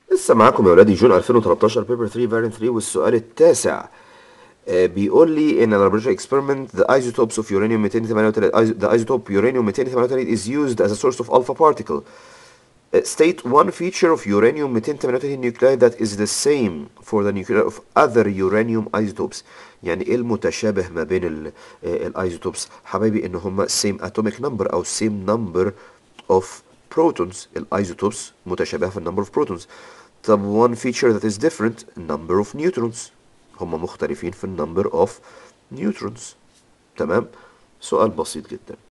لسه معاكم يا ولادي جون 2013 بيبر 3 فارين 3 والسؤال التاسع آه، بيقول لي in a laboratory experiment the isotopes of uranium 238 iso- the isotope uranium 238 is used as a source of alpha particle Uh, state one feature of uranium 238 nuclei that is the same for the nuclei of other uranium isotopes يعني ايه المتشابه ما بين ال- آه، الايزوتوبس حبايبي ان هم same atomic number او same number of protons الايزوتوبس متشابهه في النمبر of protons طب one feature that is different number of neutrons هم مختلفين في النمبر of neutrons تمام سؤال بسيط جدا